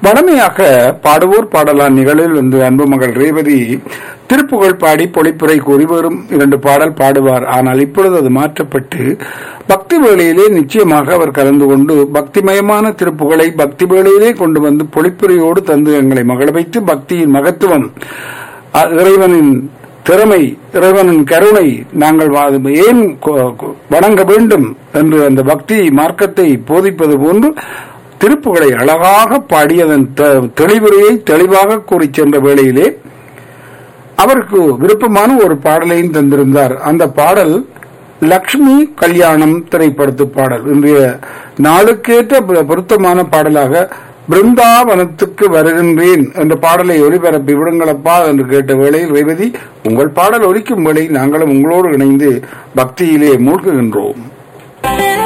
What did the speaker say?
வடமையாக பாடுவோர் பாடலான் நிகழில் வந்து அன்பு மகள் ரேவதி திருப்புகழ் பாடி பொழிப்புரை கூறி வரும் இரண்டு பாடல் பாடுவார் ஆனால் இப்பொழுது அது மாற்றப்பட்டு பக்தி வேளையிலே நிச்சயமாக அவர் கலந்து கொண்டு பக்திமயமான திருப்புகளை பக்தி வேளையிலே கொண்டு வந்து பொழிப்புரையோடு தந்து எங்களை மகள வைத்து பக்தியின் மகத்துவம் அ- இறைவனின் திறமை இறைவனின் கருணை நாங்கள் வா- ஏன் கொ- கொ- வணங்க வேண்டும் என்று அந்த பக்தி மார்க்கத்தை போதிப்பது போன்று திருப்புகளை அழகாக பாடி அதன் தெ- தெளிவுரையை தெளிவாக கூறிச் சென்ற வேளையிலே அவருக்கு விருப்பமான ஒரு பாடலையும் தந்திருந்தார் அந்த பாடல் லக்ஷ்மி கல்யாணம் திரைப்படத்து பாடல் இன்றைய நாளுக்கேற்ற பொ- பொருத்தமான பாடலாக பிருந்தாவனத்துக்கு வருகின்றேன் என்ற பாடலை ஒலிபரப்பி விடுங்களப்பா என்று கேட்ட வேளையில் ரேவதி உங்கள் பாடல் ஒலிக்கும் வேளை நாங்களும் உங்களோடு இணைந்து பக்தியிலே மூழ்குகின்றோம்